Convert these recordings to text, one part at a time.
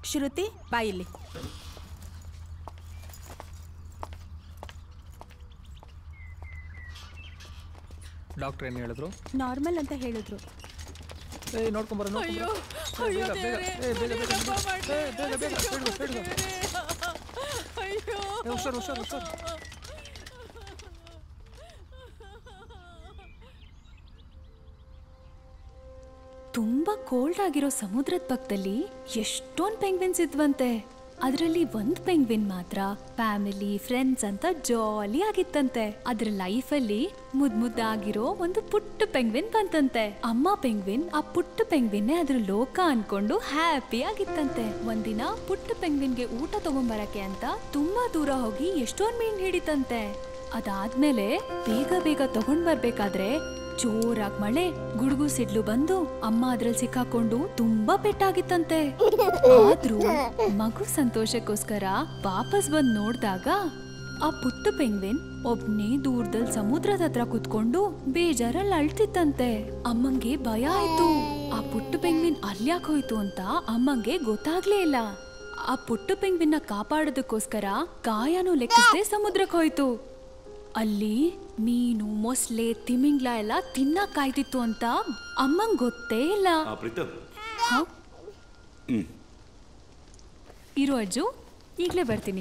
ಶ್ರುತಿ ಬಾಯಿಲ್ಲಿ doctor ಏನು ಹೇಳಿದ್ರು normal ಅಂತ ಹೇಳಿದ್ರು ಏ ನೋಡ್ಕೊಂಬರ ಅಯ್ಯೋ ಬೇಗ, ಬೇಗ. ಏ, ಬೇಗ, ಬೇಗ, ಬೇಗ. ಏ, ಬೇಗ, ಬೇಗ, ಹಿಡ್ದು, ಹಿಡ್ದು. ಅಯ್ಯೋ ಏ, ಹುಷಾರು ಹುಷಾರು ಹುಷಾರು ತುಂಬಾ ಕೋಲ್ಡ್ ಆಗಿರೋ ಸಮುದ್ರದ ಪಕ್ಕದಲ್ಲಿ ಎಷ್ಟೊಂದ್ ಪೆಂಗ್ವಿನ್ಸ್ ಇದ್ವಂತೆ ಅದರಲ್ಲಿ ಒಂದ್ ಪೆಂಗ್ವಿನ್ ಮಾತ್ರ ಫ್ಯಾಮಿಲಿ ಫ್ರೆಂಡ್ಸ್ ಅಂತ ಜಾಲಿ ಆಗಿತ್ತಂತೆ ಅದ್ರ ಲೈಫಲ್ಲಿ ಮುದ್ ಮುದ್ದಾಗಿರೋ ಒಂದು ಪುಟ್ಟ ಪೆಂಗ್ವಿನ್ ಬಂತಂತೆ ಅಮ್ಮ ಪೆಂಗ್ವಿನ್ ಆ ಪುಟ್ಟ ಪೆಂಗ್ವಿನ್ನೇ ಅದ್ರ ಲೋಕ ಅನ್ಕೊಂಡು ಹ್ಯಾಪಿ ಆಗಿತ್ತಂತೆ ಒಂದಿನ ಪುಟ್ಟ ಪೆಂಗ್ವಿನ್ಗೆ ಊಟ ತಗೊಂಬರಕ್ಕೆ ಅಂತ ತುಂಬಾ ದೂರ ಹೋಗಿ ಎಷ್ಟೊಂದ್ ಮೀನ್ ಹಿಡಿತಂತೆ ಅದಾದ್ಮೇಲೆ ಬೇಗ ಬೇಗ ತಗೊಂಡ್ ಬರ್ಬೇಕಾದ್ರೆ ಜೋರಾಗ್ ಮಳೆ ಗುಡುಗು ಸಿಡ್ಲು ಬಂದು ಅಮ್ಮ ಅದ್ರಲ್ಲಿ ಸಿಕ್ಕಾಕೊಂಡು ತುಂಬಾ ಪೆಟ್ಟಾಗಿತ್ತಂತೆ ಆದ್ರೂ ಮಗು ಸಂತೋಷಕ್ಕೋಸ್ಕರ ವಾಪಸ್ ಬಂದ್ ನೋಡ್ದಾಗ ಆ ಪುಟ್ಟ ಪೆಂಗ್ವಿನ್ ಒಬ್ನೇ ದೂರದಲ್ಲಿ ಸಮುದ್ರದ ಹತ್ರ ಕುತ್ಕೊಂಡು ಬೇಜಾರಲ್ಲಿ ಅಳ್ತಿತ್ತಂತೆ ಅಮ್ಮಂಗೆ ಭಯ ಆಯ್ತು ಆ ಪುಟ್ಟ ಪೆಂಗ್ವಿನ್ ಅಲ್ಯಾಕ್ ಹೋಯ್ತು ಅಂತ ಅಮ್ಮಂಗೆ ಗೊತ್ತಾಗ್ಲೇ ಇಲ್ಲ ಆ ಪುಟ್ಟ ಪೆಂಗ್ವಿನ್ನ ಕಾಪಾಡೋದಕ್ಕೋಸ್ಕರ ಗಾಯನೂ ಲೆಕ್ಕಿಸದೆ ಸಮುದ್ರಕ್ಕೆ ಹೋಯ್ತು ಅಲ್ಲಿ ಮೀನು ಮೊಸಳೆ ತಿಮಿಂಗ್ಲ ಎಲ್ಲ ತಿನ್ನಕ್ ಕಾಯ್ತಿತ್ತು ಅಂತ ಅಮ್ಮಂಗ್ ಗೊತ್ತೇ ಇಲ್ಲ ಆ ಪ್ರೀತಮ್ ಹ? ಹ್ಮ್ ಇರು ಅಜ್ಜು ಈಗ್ಲೇ ಬರ್ತೀನಿ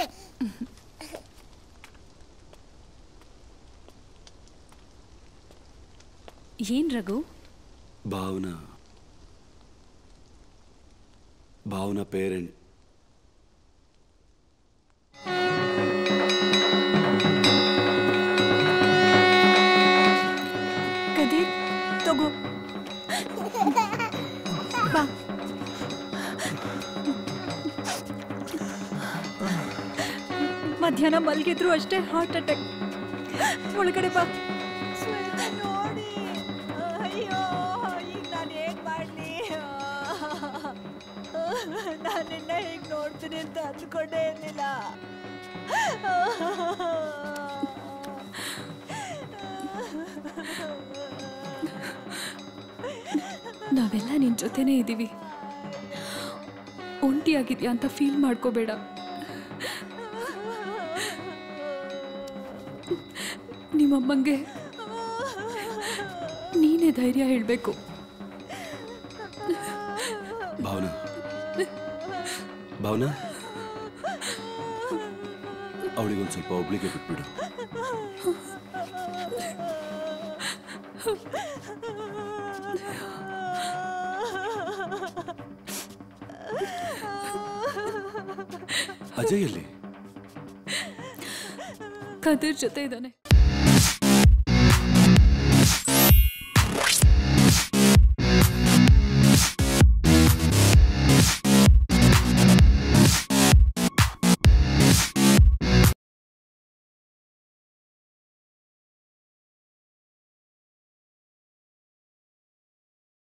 ಏನ್ ರಘು ಭಾವನಾ ಭಾವನಾ ಪೇರೆಂಟ್ ಕದೀರ್ ತಗೋ ಬಾ ಮಧ್ಯಾಹ್ನ ಮಲಗಿದ್ರು ಅಷ್ಟೇ ಹಾರ್ಟ್ ಅಟ್ಯಾಕ್ ಒಳಗಡೆ ಬಾ ನೋಡಿ ಅಯ್ಯೋ ಈಗ ನಾನು ಏನ್ ಮಾಡ್ಲಿ ನಾನು ನಿನ್ನ ಹೀಗೆ ನೋಡ್ತೀನಿ ಅಂತ ಅಂದ್ಕೊಂಡೇ ಇರ್ಲಿಲ್ಲ ನಾವೆಲ್ಲ ನಿನ್ ಜೊತೆನೇ ಇದ್ದೀವಿ ಒಂಟಿಯಾಗಿದ್ಯಾ ಅಂತ ಫೀಲ್ ಮಾಡ್ಕೋಬೇಡ ನಿಮ್ಮಮ್ಮಂಗೆ ನೀನೇ ಧೈರ್ಯ ಹೇಳಬೇಕು ಭಾವನಾ ಭಾವನಾ ಅವಳಿಗೊಂದು ಸ್ವಲ್ಪ ಒಬ್ಳಿಗೆ ಬಿಟ್ಬಿಡು ಅಜಯ್ ಅಲ್ಲಿ ಕದಿರ್ ಜೊತೆ ಇದ್ದಾನೆ